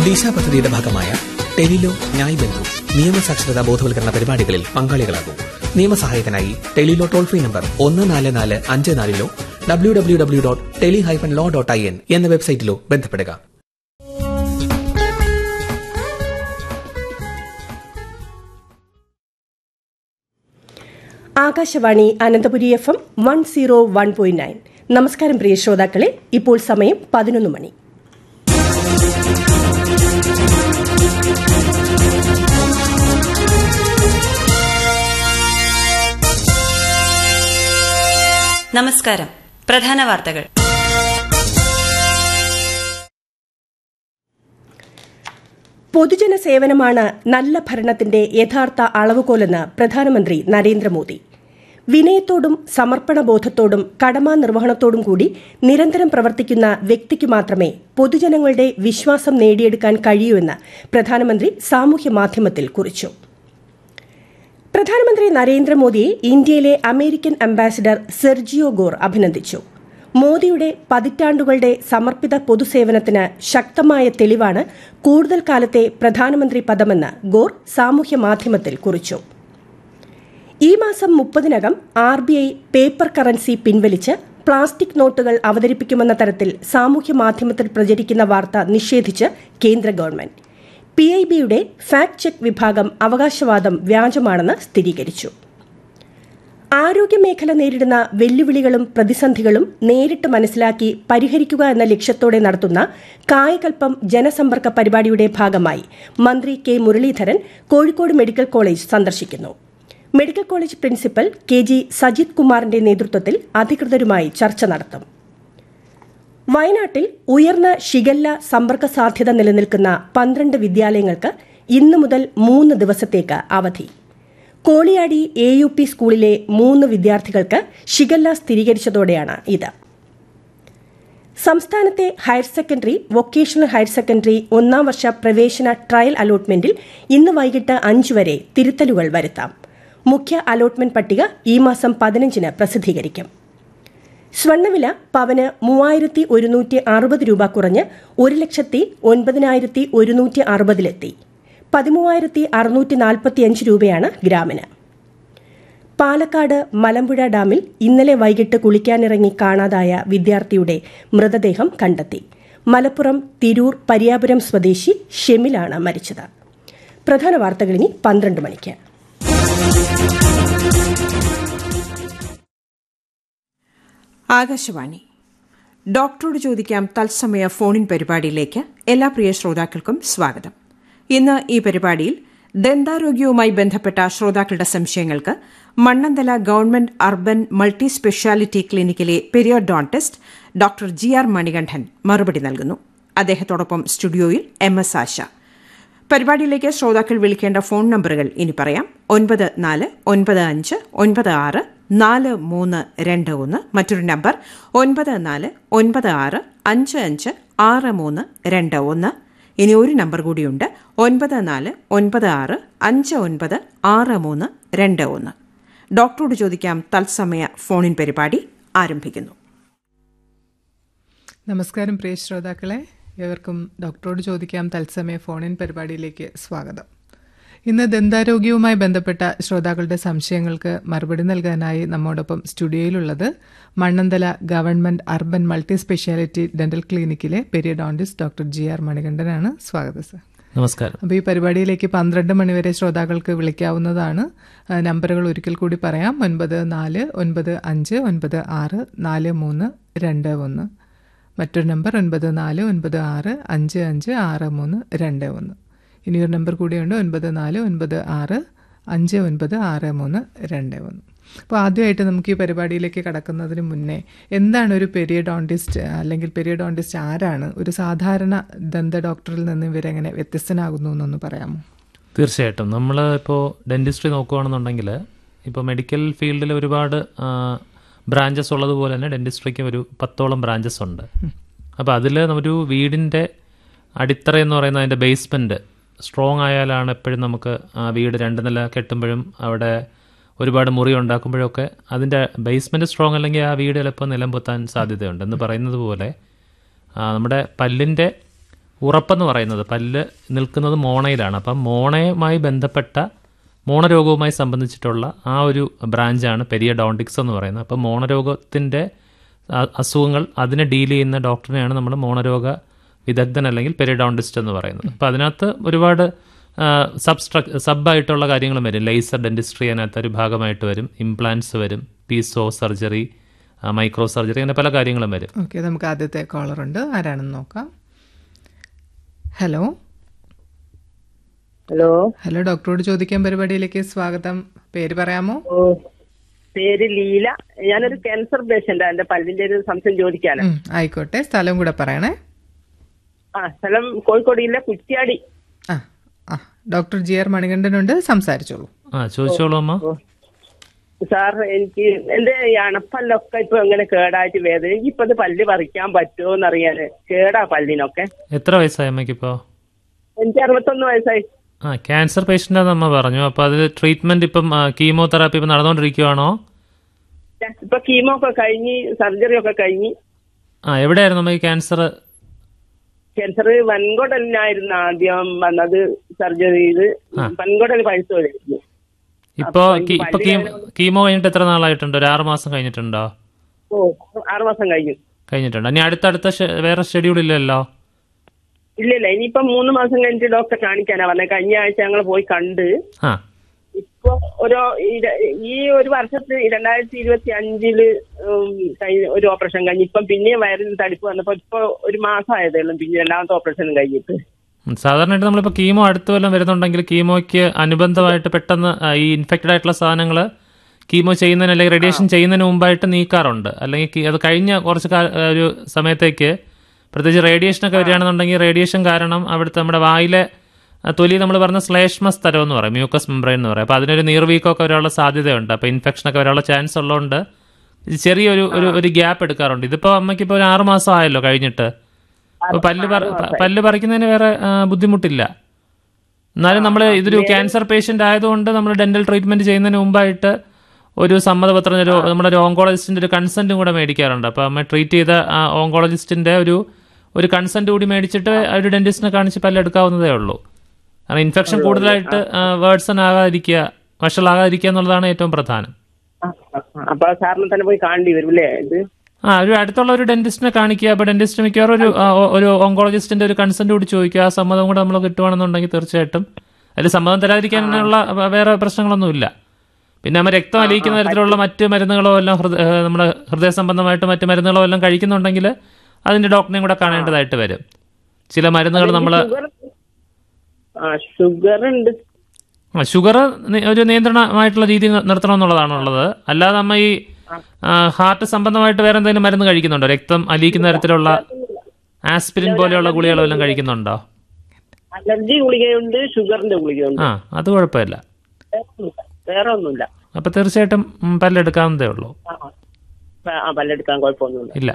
ദിശ പദ്ധതിയുടെ ഭാഗമായ ടെലിലോ ന്യായ് ബന്ധു നിയമസാക്ഷരതാ ബോധവൽക്കരണ പരിപാടികളിൽ പങ്കാളികളാകും നിയമസഹായത്തിനായി ടെലിലോ ടോൾ ഫ്രീ നമ്പർ ഒന്ന് നാല് നാല് അഞ്ച് നാലിലോ W W W dot tele hyphen law dot I N എന്ന വെബ്സൈറ്റിലോ ബന്ധപ്പെടുക Akashvani Ananthapuri F M one zero one point nine നമസ്കാരം പ്രിയ ശ്രോതാക്കളെ ഇപ്പോൾ സമയം പതിനൊന്ന് മണി നമസ്കാരം പ്രധാന വാർത്തകൾ പൊതുജന സേവനമാണ് നല്ല ഭരണത്തിന്റെ യഥാർത്ഥ അളവുകോലെന്ന് പ്രധാനമന്ത്രി നരേന്ദ്രമോദി വിനയത്തോടും സമർപ്പണബോധത്തോടും കടമാ നിർവഹണത്തോടും കൂടി നിരന്തരം പ്രവർത്തിക്കുന്ന വ്യക്തിക്ക് മാത്രമേ പൊതുജനങ്ങളുടെ വിശ്വാസം നേടിയെടുക്കാൻ കഴിയൂ എന്ന് പ്രധാനമന്ത്രി സാമൂഹ്യ മാധ്യമത്തിൽ കുറിച്ചു പ്രധാനമന്ത്രി നരേന്ദ്രമോദിയെ ഇന്ത്യയിലെ അമേരിക്കൻ അംബാസിഡർ സെർജിയോ ഗോർ അഭിനന്ദിച്ചു മോദിയുടെ പതിറ്റാണ്ടുകളുടെ സമർപ്പിത പൊതുസേവനത്തിന് ശക്തമായ തെളിവാണ് കൂടുതൽ കാലത്തെ പ്രധാനമന്ത്രി പദമെന്ന് ഗോർ സാമൂഹ്യ മാധ്യമത്തിൽ കുറിച്ചു ഈ മാസം മുപ്പതിനകം R B I paper currency പിൻവലിച്ച് പ്ലാസ്റ്റിക് നോട്ടുകൾ അവതരിപ്പിക്കുമെന്ന തരത്തിൽ സാമൂഹ്യ മാധ്യമത്തിൽ പ്രചരിക്കുന്ന വാർത്ത നിഷേധിച്ച് കേന്ദ്ര ഗവൺമെന്റ് പി ഐ ബിയുടെ ഫാക്ട് ചെക്ക് വിഭാഗം അവകാശവാദം വ്യാജമാണെന്ന് സ്ഥിരീകരിച്ചു ആരോഗ്യമേഖല നേരിടുന്ന വെല്ലുവിളികളും പ്രതിസന്ധികളും നേരിട്ട് മനസ്സിലാക്കി പരിഹരിക്കുക എന്ന ലക്ഷ്യത്തോടെ നടത്തുന്ന കായകൽപ്പം ജനസമ്പർക്ക പരിപാടിയുടെ ഭാഗമായി മന്ത്രി K Muraleedharan Kozhikode medical college സന്ദർശിക്കുന്നു medical college principal K G Sajith കുമാറിന്റെ നേതൃത്വത്തിൽ അധികൃതരുമായി ചർച്ച നടത്തും വയനാട്ടിൽ ഉയർന്ന ഷിഗല്ല സമ്പർക്ക സാധ്യത നിലനിൽക്കുന്ന പന്ത്രണ്ട് വിദ്യാലയങ്ങൾക്ക് ഇന്നു മുതൽ മൂന്ന് ദിവസത്തേക്ക് അവധി കോളിയാടി എ യു പി സ്കൂളിലെ മൂന്ന് വിദ്യാർത്ഥികൾക്ക് ഷിഗല്ല സ്ഥിരീകരിച്ചതോടെയാണ് ഇത് സംസ്ഥാനത്തെ higher secondary vocational higher secondary ഒന്നാം വർഷ പ്രവേശന ട്രയൽ അലോട്ട്മെന്റിൽ ഇന്ന് വൈകിട്ട് അഞ്ച് വരെ തിരുത്തലുകൾ വരുത്താം മുഖ്യ അലോട്ട്മെന്റ് പട്ടിക ഈ മാസം പതിനഞ്ചിന് പ്രസിദ്ധീകരിക്കും സ്വർണ്ണവില പവന് മൂവായിരത്തി ഒരുന്നൂറ്റി അറുപത് രൂപ കുറഞ്ഞ് ഒരു ലക്ഷത്തി ഒൻപതിനായിരത്തി ഒരുന്നൂറ്റി അറുപതിലെത്തി പതിമൂവായിരത്തി അറുന്നൂറ്റി നാൽപ്പത്തിയഞ്ച് രൂപയാണ് ഗ്രാമിന് പാലക്കാട് മലമ്പുഴ ഡാമിൽ ഇന്നലെ വൈകിട്ട് കുളിക്കാനിറങ്ങി കാണാതായ വിദ്യാർത്ഥിയുടെ മൃതദേഹം കണ്ടെത്തി മലപ്പുറം തിരൂർ പരിയാപുരം സ്വദേശി ഷെമിലാണ് മരിച്ചത് പ്രധാന വാർത്തകളിനി പന്ത്രണ്ട് മണിക്ക് ആകാശവാണി ഡോക്ടറോട് ചോദിക്കാം തത്സമയ ഫോണിൻ പരിപാടിയിലേക്ക് എല്ലാ പ്രിയ ശ്രോതാക്കൾക്കും സ്വാഗതം ഇന്ന് ഈ പരിപാടിയിൽ ദന്താരോഗ്യവുമായി ബന്ധപ്പെട്ട ശ്രോതാക്കളുടെ സംശയങ്ങൾക്ക് Mannanthala government urban multi speciality ക്ലിനിക്കിലെ periodontist doctor G R Manikandan മറുപടി നൽകുന്നു അദ്ദേഹത്തോടൊപ്പം സ്റ്റുഡിയോയിൽ എം എസ് ആശ പരിപാടിയിലേക്ക് ശ്രോതാക്കൾ വിളിക്കേണ്ട ഫോൺ നമ്പറുകൾ ഇനി പറയാം ഒൻപത് നാല് ഒൻപത് അഞ്ച് ഒൻപത് ആറ് നാല് മൂന്ന് രണ്ട് ഒന്ന് മറ്റൊരു നമ്പർ ഒൻപത് നാല് ഒൻപത് ആറ് അഞ്ച് അഞ്ച് ആറ് മൂന്ന് രണ്ട് ഒന്ന് ഇനി ഒരു നമ്പർ കൂടിയുണ്ട് ഒൻപത് നാല് ഒൻപത് ആറ് അഞ്ച് ഒൻപത് ആറ് മൂന്ന് രണ്ട് ഒന്ന് ഡോക്ടറോട് ചോദിക്കാം തത്സമയ ഫോണിൻ പരിപാടി ആരംഭിക്കുന്നു നമസ്കാരം പ്രിയ ശ്രോതാക്കളെ ഏവർക്കും ഡോക്ടറോട് ചോദിക്കാം തത്സമയ ഫോണിൻ പരിപാടിയിലേക്ക് സ്വാഗതം ഇന്ന് ദന്താരോഗ്യവുമായി ബന്ധപ്പെട്ട ശ്രോതാക്കളുടെ സംശയങ്ങൾക്ക് മറുപടി നൽകാനായി നമ്മോടൊപ്പം സ്റ്റുഡിയോയിലുള്ളത് Mannanthala government urban multi speciality dental ക്ലിനിക്കിലെ പെരിയഡോണ്ടിസ്റ്റ് ഡോക്ടർ ജി ആർ മണികണ്ഠനാണ് സ്വാഗതം സർ നമസ്കാരം അപ്പോൾ ഈ പരിപാടിയിലേക്ക് പന്ത്രണ്ട് മണിവരെ ശ്രോതാക്കൾക്ക് വിളിക്കാവുന്നതാണ് ആ, നമ്പറുകൾ ഒരിക്കൽ കൂടി പറയാം ഒൻപത് നാല് ഒൻപത് അഞ്ച് ഒൻപത് ആറ് നാല് മൂന്ന് രണ്ട് ഒന്ന് മറ്റൊരു നമ്പർ ഒൻപത് നാല് ഒൻപത് ആറ് അഞ്ച് അഞ്ച് ആറ് മൂന്ന് രണ്ട് ഒന്ന് ഇനിയൊരു നമ്പർ കൂടിയുണ്ട് ഒൻപത് നാല് ഒൻപത് ആറ് അഞ്ച് ഒൻപത് ആറ് മൂന്ന് രണ്ട് ഒന്ന് അപ്പോൾ ആദ്യമായിട്ട് നമുക്ക് ഈ പരിപാടിയിലേക്ക് കടക്കുന്നതിന് മുന്നേ എന്താണ് ഒരു പെരിയഡോണ്ടിസ്റ്റ് അല്ലെങ്കിൽ പെരിയഡോണ്ടിസ്റ്റ് ആരാണ് ഒരു സാധാരണ ദന്ത ഡോക്ടറിൽ നിന്ന് ഇവരെങ്ങനെ വ്യത്യസ്തനാകുന്നു എന്നൊന്ന് പറയാമോ തീർച്ചയായിട്ടും നമ്മൾ ഇപ്പോൾ ഡെൻറ്റിസ്ട്രി നോക്കുകയാണെന്നുണ്ടെങ്കിൽ ഇപ്പോൾ മെഡിക്കൽ ഫീൽഡിൽ ഒരുപാട് ബ്രാഞ്ചസ് ഉള്ളതുപോലെ തന്നെ ഡെൻറ്റിസ്ട്രിക്ക് ഒരു പത്തോളം ബ്രാഞ്ചസ് ഉണ്ട് അപ്പോൾ അതിൽ ഒരു വീടിൻ്റെ അടിത്തറ എന്ന് പറയുന്നത് അതിൻ്റെ ബേസ്മെൻറ്റ് സ്ട്രോങ് ആയാലാണ് എപ്പോഴും നമുക്ക് ആ വീട് രണ്ട് നില കെട്ടുമ്പോഴും അവിടെ ഒരുപാട് മുറി ഉണ്ടാക്കുമ്പോഴൊക്കെ അതിൻ്റെ ബേസ്മെൻറ്റ് സ്ട്രോങ് അല്ലെങ്കിൽ ആ വീട് ചിലപ്പോൾ നിലം പൊത്താൻ സാധ്യതയുണ്ട് എന്ന് പറയുന്നത് പോലെ ആ, നമ്മുടെ പല്ലിൻ്റെ ഉറപ്പെന്ന് പറയുന്നത് പല്ല് നിൽക്കുന്നത് മോണയിലാണ് അപ്പം മോണയുമായി ബന്ധപ്പെട്ട മോണരോഗവുമായി സംബന്ധിച്ചിട്ടുള്ള ആ ഒരു ബ്രാഞ്ചാണ് പെരിയഡോണ്ടിക്സ് എന്ന് പറയുന്നത് അപ്പം മോണരോഗത്തിൻ്റെ അ- അസുഖങ്ങൾ അതിനെ ഡീൽ ചെയ്യുന്ന ഡോക്ടറിനെയാണ് നമ്മൾ മോണരോഗ വിദഗ്ധൻ അല്ലെങ്കിൽ പെരിഡോണ്ടിസ്റ്റ് എന്ന് പറയുന്നത് അപ്പോൾ അതിനകത്ത് ഒരുപാട് സബ്സ്ട്ര സബായിട്ടുള്ള കാര്യങ്ങളും വരും ലേസർ ഡെൻറ്റിസ്ട്രി അതിനകത്ത് ഒരു ഭാഗമായിട്ട് വരും ഇംപ്ലാന്റ്സ് വരും പീസോ സർജറി മൈക്രോ സർജറി അങ്ങനെ പല കാര്യങ്ങളും വരും ഓക്കെ നമുക്ക് ആദ്യത്തെ കോളർ ഉണ്ട് ആരാണെന്ന് നോക്കാം ഹലോ ഹലോ ഹലോ ഡോക്ടറോട് ചോദിക്കാൻ പരിപാടിയിലേക്ക് സ്വാഗതം പേര് പറയാമോ ഓ പേര് ലീല ഞാനൊരു ക്യാൻസർ പേഷ്യന്റാ എന്റെ പല്ലിന്റെ ഒരു സംശയം ചോദിക്കാനാ ഉം, ആയിക്കോട്ടെ സ്ഥലം കൂടെ പറയണേ ആ സ്ഥലം കോഴിക്കോട് ജില്ല കുറ്റ്യാടി ആ ആ ഡോക്ടർ ജി ആർ മണികണ്ഠനുണ്ട് സംസാരിച്ചോളൂ ആ ചോദിച്ചോളൂ അമ്മ സാർ എനിക്ക് എന്റെ ഈ അണപ്പല്ലൊക്കെ ഇപ്പൊ എങ്ങനെ കേടായിട്ട് വേദന എനിക്കിപ്പോ ഇത് പല്ല് പറിക്കാൻ പറ്റുമോ എന്നറിയാന് കേടാ പല്ലിനൊക്കെ എത്ര വയസ്സായി അമ്മയ്ക്കിപ്പോൾ എനിക്ക് അറുപത്തൊന്ന് വയസ്സായി ആ ക്യാൻസർ പേഷ്യൻ്റാന്ന് അമ്മ പറഞ്ഞു അപ്പോൾ അതിൽ ട്രീറ്റ്മെൻറ്റ് ഇപ്പം കീമോതെറാപ്പി ഇപ്പം നടന്നുകൊണ്ടിരിക്കുവാണോ ഇപ്പൊ കീമോ ഒക്കെ കഴിഞ്ഞ് സർജറി ഒക്കെ കഴിഞ്ഞ് ആ എവിടെയായിരുന്നു അമ്മ ഈ ക്യാൻസർ ക്യാൻസർ വൻകുടലിനായിരുന്നു ആദ്യം വന്നത് സർജറി ചെയ്ത് ആ. വൻകുടൽ പഴുത്തു വരുന്നു ഇപ്പോൾ അപ്പൊ ഈ ഇപ്പൊ പല്ല് കീമോ കഴിഞ്ഞിട്ട് എത്ര നാളായിട്ടുണ്ട് ഒരു ആറ് മാസം കഴിഞ്ഞിട്ടുണ്ടോ ഓ ആറുമാസം കഴിഞ്ഞു കഴിഞ്ഞിട്ടുണ്ട് ഇനി അടുത്തടുത്ത ഷെ- വേറെ ഷെഡ്യൂൾ ഇല്ലല്ലോ ഇല്ല ഇല്ല ഇനിയിപ്പോ മൂന്ന് മാസം കഴിഞ്ഞിട്ട് ഡോക്ടറെ കാണിക്കാനാ പറഞ്ഞത് കഴിഞ്ഞ ആഴ്ച ഞങ്ങൾ പോയി കണ്ട് ആ ഇപ്പൊ ഒരു ഇര- ഈ ഒരു വർഷത്തിൽ രണ്ടായിരത്തി ഇരുപത്തി അഞ്ചില് ഉം, കഴിഞ്ഞ- ഒരു ഓപ്പറേഷൻ കഴിഞ്ഞ് ഇപ്പം പിന്നെയും വയറിന് തടിപ്പ് വന്നപ്പോ ഇപ്പൊ ഒരു മാസം ആയതേ ഉള്ളൂ പിന്നെ രണ്ടാമത്തെ ഓപ്പറേഷൻ കഴിഞ്ഞിട്ട് ഉം, സാധാരണയായിട്ട് നമ്മളിപ്പോൾ കീമോ അടുത്ത് വല്ലതും വരുന്നുണ്ടെങ്കിൽ കീമോയ്ക്ക് അനുബന്ധമായിട്ട് പെട്ടെന്ന് ആ, ഈ ഇൻഫെക്റ്റഡ് ആയിട്ടുള്ള സാധനങ്ങൾ കീമോ ചെയ്യുന്നതിന് അല്ലെങ്കിൽ റേഡിയേഷൻ ചെയ്യുന്നതിന് മുമ്പായിട്ട് നീക്കാറുണ്ട് അല്ലെങ്കിൽ കീ- അത് കഴിഞ്ഞ കുറച്ച് കാ- ആ, ഒരു സമയത്തേക്ക് പ്രത്യേകിച്ച് റേഡിയേഷനൊക്കെ വരികയാണെന്നുണ്ടെങ്കിൽ റേഡിയേഷൻ കാരണം അവിടുത്തെ നമ്മുടെ വായിലെ ആ, തൊലി നമ്മൾ പറഞ്ഞ ശ്ലേഷ്മ സ്ഥലം എന്ന് പറയും മ്യൂക്കസ് മെംബ്രെയിൻ എന്ന് പറയും അപ്പോൾ അതിനൊരു നീർവീക്കമൊക്കെ വരാനുള്ള സാധ്യതയുണ്ട് അപ്പോൾ ഇൻഫെക്ഷനൊക്കെ വരാനുള്ള ചാൻസ് ഉള്ളതുകൊണ്ട് ഇത് ചെറിയൊരു ഒരു ഒരു ഗ്യാപ്പ് എടുക്കാറുണ്ട് ഇതിപ്പോൾ അമ്മയ്ക്ക് ഇപ്പോൾ ഒരു ആറ് മാസം ആയല്ലോ കഴിഞ്ഞിട്ട് അപ്പോൾ പല്ല് പറ- പ- പല്ല് പറിക്കുന്നതിന് വേറെ ആ, ബുദ്ധിമുട്ടില്ല എന്നാലും നമ്മൾ ഇതൊരു ക്യാൻസർ പേഷ്യന്റ് ആയതുകൊണ്ട് നമ്മൾ ഡെന്റൽ ട്രീറ്റ്മെന്റ് ചെയ്യുന്നതിന് മുമ്പായിട്ട് ഒരു സമ്മതപത്രം ഒരു നമ്മുടെ ഒരു ഓങ്കോളജിസ്റ്റിന്റെ ഒരു കൺസെന്റും കൂടെ മേടിക്കാറുണ്ട് അപ്പോൾ അമ്മ ട്രീറ്റ് ചെയ്ത ആ ഓങ്കോളജിസ്റ്റിന്റെ ഒരു ഒരു കൺസെന്റ് കൂടി മേടിച്ചിട്ട് ആ ഒരു ഡെന്റിസ്റ്റിനെ കാണിച്ച് പല്ലെടുക്കാവുന്നതേ ഉള്ളൂ കാരണം ഇൻഫെക്ഷൻ കൂടുതലായിട്ട് വേർഡ്സൺ ആകാതിരിക്കുക വഷളാകാതിരിക്കുക എന്നുള്ളതാണ് ഏറ്റവും പ്രധാനം ആ, ആ, ആ. അപ്പൊ സാറിന് തന്നെ പോയി കാണേണ്ടി വരും അല്ലേ ഇത് ആ ഒരു അടുത്തുള്ള ഒരു ഡെന്റിസ്റ്റിനെ കാണിക്കുക അപ്പോൾ ഡെന്റിസ്റ്റ് മിക്കവാറും ഒരു ആ, ഒ- ഒരു ഓങ്കോളജിസ്റ്റിന്റെ ഒരു കൺസെന്റ് കൂടി ചോദിക്കുക ആ സമ്മതം കൂടെ നമ്മൾ കിട്ടുവാണെന്നുണ്ടെങ്കിൽ തീർച്ചയായിട്ടും അതിൽ സമ്മതം തരാതിരിക്കാനുള്ള വ- വേറെ പ്രശ്നങ്ങളൊന്നുമില്ല പിന്നെ നമ്മൾ രക്തം അലിയിക്കുന്ന തരത്തിലുള്ള മറ്റ് മരുന്നുകളോ എല്ലാം ഹൃദ ഏഹ് നമ്മുടെ ഹൃദയ സംബന്ധമായിട്ട് മറ്റ് മരുന്നുകളോ എല്ലാം കഴിക്കുന്നുണ്ടെങ്കിൽ അതിന്റെ ഡോക്ടറിനെയും കൂടെ കാണേണ്ടതായിട്ട് വരും ചില മരുന്നുകൾ നമ്മൾ ഷുഗർ ആ ഷുഗർ ഉണ്ട് ഷുഗർ ഒരു നിയന്ത്രണമായിട്ടുള്ള രീതി നിർത്തണം എന്നുള്ളതാണ് ഉള്ളത് അല്ലാതെ നമ്മ ഈ ഹാർട്ട് സംബന്ധമായിട്ട് വേറെ എന്തെങ്കിലും മരുന്ന് കഴിക്കുന്നുണ്ടോ രക്തം അലിയിക്കുന്ന തരത്തിലുള്ള ആസ്പിരിൻ പോലെയുള്ള ഗുളികളോ എല്ലാം കഴിക്കുന്നുണ്ടോ അലർജി ഗുളികയുണ്ട് ഷുഗറിന്റെ ഗുളികയുണ്ട് ആ അത് കുഴപ്പമില്ല വേറെ ഒന്നുമില്ല. വേറെ ഒന്നുമില്ല അപ്പൊ തീർച്ചയായിട്ടും ഉം, പല്ലെടുക്കാവുന്നതേ ഉള്ളൂ ആ, ആ. ആ പല്ലെടുക്കാൻ കുഴപ്പമൊന്നുമില്ല ഇല്ല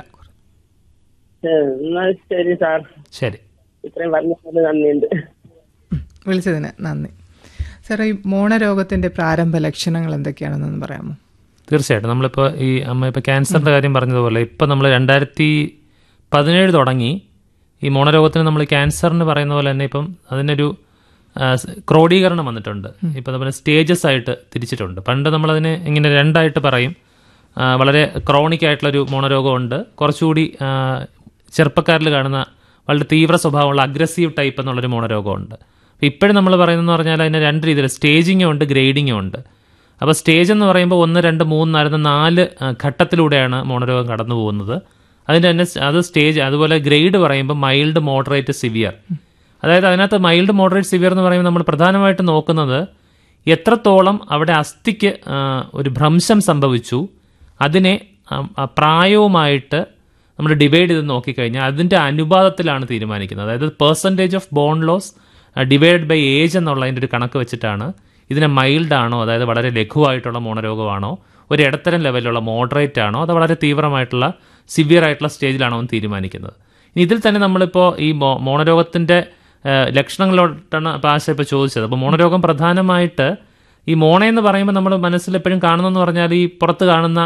ഏ, എന്നാ ശരി സാർ ശരി ഇത്രയും പറഞ്ഞത് നന്ദിയുണ്ട് വിളിച്ചതിന് നന്ദി സാറേ ഈ മോണരോഗത്തിന്റെ പ്രാരംഭ ലക്ഷണങ്ങൾ എന്തൊക്കെയാണെന്നൊന്ന് പറയാമോ തീർച്ചയായിട്ടും നമ്മളിപ്പോൾ ഈ അമ്മ ഇപ്പോൾ ക്യാൻസറിൻ്റെ കാര്യം പറഞ്ഞതുപോലെ ഇപ്പം നമ്മൾ രണ്ടായിരത്തി പതിനേഴ് തുടങ്ങി ഈ മോണരോഗത്തിന് നമ്മൾ ക്യാൻസറിന് പറയുന്ന പോലെ തന്നെ ഇപ്പം അതിനൊരു ആ, സ് ക്രോഡീകരണം വന്നിട്ടുണ്ട് ഇപ്പം നമ്മൾ സ്റ്റേജസ് ആയിട്ട് തിരിച്ചിട്ടുണ്ട് പണ്ട് നമ്മളതിനെ ഇങ്ങനെ രണ്ടായിട്ട് പറയും ആ, വളരെ ക്രോണിക് ആയിട്ടുള്ളൊരു മോണരോഗമുണ്ട് കുറച്ചുകൂടി ആ, ചെറുപ്പക്കാരിൽ കാണുന്ന വളരെ തീവ്ര സ്വഭാവമുള്ള അഗ്രസീവ് ടൈപ്പ് എന്നുള്ളൊരു മോണരോഗമുണ്ട് ഇപ്പോഴും നമ്മൾ പറയുന്നതെന്ന് പറഞ്ഞാൽ അതിന് രണ്ട് രീതിയിൽ സ്റ്റേജിങ്ങും ഉണ്ട് ഗ്രേഡിങ്ങും ഉണ്ട് അപ്പോൾ സ്റ്റേജ് എന്ന് പറയുമ്പോൾ ഒന്ന് രണ്ട് മൂന്ന് നാല് നാല് ആ, ഘട്ടത്തിലൂടെയാണ് മോണരോഗം കടന്നു പോകുന്നത് അതിൻ്റെ തന്നെ സ് അത് സ്റ്റേജ് അതുപോലെ ഗ്രേഡ് പറയുമ്പോൾ മൈൽഡ് മോഡറേറ്റ് സിവിയർ അതായത് അതിനകത്ത് മൈൽഡ് മോഡറേറ്റ് സിവിയർ എന്ന് പറയുമ്പോൾ നമ്മൾ പ്രധാനമായിട്ട് നോക്കുന്നത് എത്രത്തോളം അവിടെ അസ്ഥിക്ക് ആ, ഒരു ഭ്രംശം സംഭവിച്ചു അതിനെ ആ, ആ പ്രായവുമായിട്ട് നമ്മൾ ഡിവൈഡ് ചെയ്ത് നോക്കിക്കഴിഞ്ഞാൽ അതിൻ്റെ അനുപാതത്തിലാണ് തീരുമാനിക്കുന്നത് അതായത് percentage of bone loss divide by age എന്നുള്ള അതിൻ്റെ ഒരു കണക്ക് വെച്ചിട്ടാണ് ഇതിനെ മൈൽഡ് ആണോ അതായത് വളരെ ലഘുവായിട്ടുള്ള മോണരോഗമാണോ ഒരു ഇടത്തരം ലെവലിലുള്ള മോഡറേറ്റ് ആണോ അത് വളരെ തീവ്രമായിട്ടുള്ള സിവിയർ ആയിട്ടുള്ള സ്റ്റേജിലാണോ എന്ന് തീരുമാനിക്കുന്നത് ഇനി ഇതിൽ തന്നെ നമ്മളിപ്പോൾ ഈ മോ മോണരോഗത്തിൻ്റെ ലക്ഷണങ്ങളോട്ടാണ് ഇപ്പോൾ ആശ ഇപ്പോൾ ചോദിച്ചത് അപ്പോൾ മോണരോഗം പ്രധാനമായിട്ട് ഈ മോണ എന്ന് പറയുമ്പോൾ നമ്മൾ മനസ്സിൽ എപ്പോഴും കാണുന്നതെന്ന് പറഞ്ഞാൽ ഈ പുറത്ത് കാണുന്ന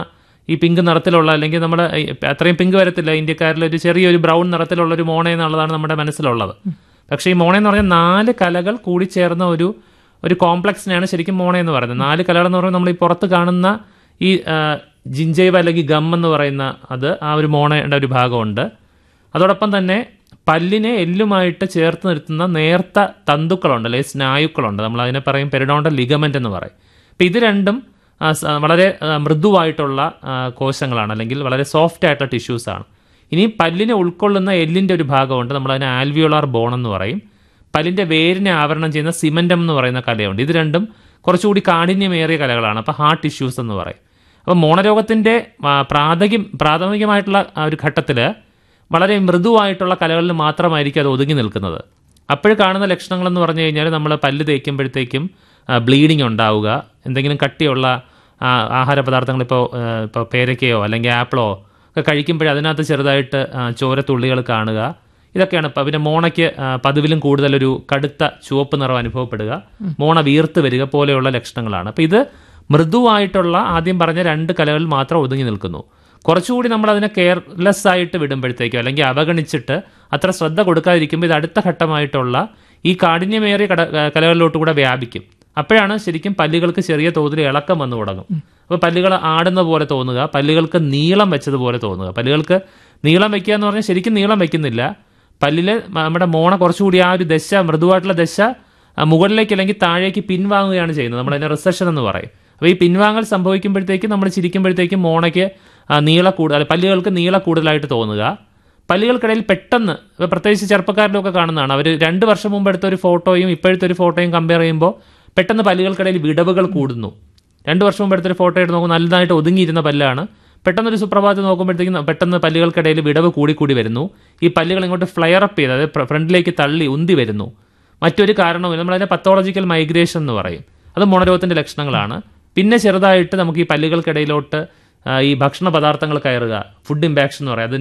ഈ പിങ്ക് നിറത്തിലുള്ള അല്ലെങ്കിൽ നമ്മുടെ ഈ അത്രയും പിങ്ക് വരത്തില്ല ഇന്ത്യക്കാരിൽ ഒരു ചെറിയൊരു ബ്രൗൺ നിറത്തിലുള്ള ഒരു മോണ എന്നുള്ളതാണ് നമ്മുടെ മനസ്സിലുള്ളത് പക്ഷേ ഈ മോണ എന്ന് പറഞ്ഞാൽ നാല് കലകൾ കൂടി ചേർന്ന ഒരു ഒരു കോംപ്ലക്സിനെയാണ് ശരിക്കും മോണ എന്ന് പറയുന്നത് നാല് കലകൾ എന്ന് പറയുമ്പോൾ നമ്മൾ ഈ പുറത്ത് കാണുന്ന ഈ ആ, ജിഞ്ചൈവ അല്ലെങ്കിൽ ഗം എന്ന് പറയുന്ന അത് ആ ഒരു മോണയുടെ ഒരു ഭാഗമുണ്ട് അതോടൊപ്പം തന്നെ പല്ലിനെ എല്ലുമായിട്ട് ചേർത്ത് നിർത്തുന്ന നേർത്ത തന്തുക്കളുണ്ട് അല്ലെങ്കിൽ സ്നായുക്കളുണ്ട് നമ്മൾ അതിനെ പറയും പെരിഡോണ്ടൽ ലിഗമെന്റ് എന്ന് പറയും അപ്പം ഇത് രണ്ടും ആ, സ- വളരെ ആ, മൃദുവായിട്ടുള്ള ആ, കോശങ്ങളാണ് അല്ലെങ്കിൽ വളരെ സോഫ്റ്റ് ആയിട്ടുള്ള ടിഷ്യൂസ് ആണ് ഇനി പല്ലിനെ ഉൾക്കൊള്ളുന്ന എല്ലിൻ്റെ ഒരു ഭാഗമുണ്ട് നമ്മൾ അതിനെ ആൽവിയോളാർ ബോൺ എന്ന് പറയും പല്ലിൻ്റെ വേരിനെ ആവരണം ചെയ്യുന്ന സിമൻറ്റം എന്ന് പറയുന്ന കലയുണ്ട് ഇത് രണ്ടും കുറച്ചുകൂടി കാഠിന്യമേറിയ കലകളാണ് അപ്പോൾ ഹാർട്ട് ടിഷ്യൂസ് എന്ന് പറയും അപ്പോൾ മോണരോഗത്തിൻ്റെ പ്രാഥമിക പ്രാഥമികമായിട്ടുള്ള ആ ഒരു ഘട്ടത്തിൽ വളരെ മൃദുവായിട്ടുള്ള കലകളിൽ മാത്രമായിരിക്കും അത് ഒതുങ്ങി നിൽക്കുന്നത് അപ്പോൾ കാണുന്ന ലക്ഷണങ്ങളെന്ന് പറഞ്ഞു കഴിഞ്ഞാൽ നമ്മൾ പല്ല് തേക്കുമ്പോഴത്തേക്കും ബ്ലീഡിങ് ഉണ്ടാവുക എന്തെങ്കിലും കട്ടിയുള്ള ആ, ആഹാര പദാർത്ഥങ്ങൾ ഇപ്പോൾ ഇപ്പോൾ പേരയ്ക്കയോ അല്ലെങ്കിൽ ആപ്പിളോ ഒക്കെ കഴിക്കുമ്പോഴേ അതിനകത്ത് ചെറുതായിട്ട് ആ, ചോരത്തുള്ളികൾ കാണുക ഇതൊക്കെയാണ് ഇപ്പം പിന്നെ മോണയ്ക്ക് ആ, പതിവിലും കൂടുതലൊരു കടുത്ത ചുവപ്പ് നിറം അനുഭവപ്പെടുക മോണ വീർത്ത് വരിക പോലെയുള്ള ലക്ഷണങ്ങളാണ് അപ്പം ഇത് മൃദുവായിട്ടുള്ള ആദ്യം പറഞ്ഞ രണ്ട് കലകളിൽ മാത്രം ഒതുങ്ങി നിൽക്കുന്നു കുറച്ചുകൂടി നമ്മൾ അതിനെ കെയർലെസ് ആയിട്ട് വിടുമ്പോഴത്തേക്കോ അല്ലെങ്കിൽ അവഗണിച്ചിട്ട് അത്ര ശ്രദ്ധ കൊടുക്കാതിരിക്കുമ്പോൾ ഇത് അടുത്ത ഘട്ടമായിട്ടുള്ള ഈ കാഠിന്യമേറിയ കട കലകളിലോട്ട് കൂടെ വ്യാപിക്കും അപ്പോഴാണ് ശരിക്കും പല്ലുകൾക്ക് ചെറിയ തോതിൽ ഇളക്കം വന്നു തുടങ്ങും അപ്പോൾ പല്ലുകൾ ആടുന്ന പോലെ തോന്നുക പല്ലുകൾക്ക് നീളം വെച്ചതുപോലെ തോന്നുക പല്ലുകൾക്ക് നീളം വെക്കുക എന്ന് പറഞ്ഞാൽ ശരിക്കും നീളം വെക്കുന്നില്ല പല്ലിലെ നമ്മുടെ മോണ കുറച്ചുകൂടി ആ ഒരു ദശ മൃദുവായിട്ടുള്ള ദശ ആ, മുകളിലേക്ക് അല്ലെങ്കിൽ താഴേക്ക് പിൻവാങ്ങുകയാണ് ചെയ്യുന്നത് നമ്മൾ അതിനെ റിസഷൻ എന്ന് പറയും അപ്പോൾ ഈ പിൻവാങ്ങൽ സംഭവിക്കുമ്പോഴത്തേക്കും നമ്മൾ ചിരിക്കുമ്പോഴത്തേക്കും മോണയ്ക്ക് ആ, നീള കൂടുതൽ പല്ലുകൾക്ക് നീള കൂടുതലായിട്ട് തോന്നുക പല്ലുകൾക്കിടയിൽ പെട്ടെന്ന് ഇപ്പൊ പ്രത്യേകിച്ച് ചെറുപ്പക്കാരിലൊക്കെ കാണുന്നതാണ് അവർ രണ്ട് വർഷം മുമ്പ് എടുത്ത ഒരു ഫോട്ടോയും ഇപ്പോഴത്തെ ഒരു ഫോട്ടോയും കമ്പയർ ചെയ്യുമ്പോൾ പെട്ടെന്ന് പല്ലുകൾക്കിടയിൽ വിടവുകൾ കൂടുന്നു രണ്ട് വർഷം മുമ്പ് എടുത്തൊരു ഫോട്ടോ എടുത്ത് നോക്കുമ്പോൾ നല്ലതായിട്ട് ഒതുങ്ങിയിരുന്ന പല്ലാണ് പെട്ടെന്നൊരു സുപ്രഭാതം നോക്കുമ്പോഴത്തേക്കും പെട്ടെന്ന് പല്ലുകൾക്കിടയിൽ വിടവ് കൂടി കൂടി വരുന്നു ഈ പല്ലുകൾ ഇങ്ങോട്ട് ഫ്ലയർ അപ്പ് ചെയ്ത് അതായത് ഫ്രണ്ടിലേക്ക് തള്ളി ഉന്തി വരുന്നു മറ്റൊരു കാരണവും നമ്മളതിനെ പത്തോളജിക്കൽ മൈഗ്രേഷൻ എന്ന് പറയും അത് മോണരോഗത്തിന്റെ ലക്ഷണങ്ങളാണ് പിന്നെ ചെറുതായിട്ട് നമുക്ക് ഈ പല്ലുകൾക്കിടയിലോട്ട് ആ, ഈ ഭക്ഷണ പദാർത്ഥങ്ങൾ കയറുക ഫുഡ് ഇമ്പാക്ഷൻ എന്ന് പറയും അത്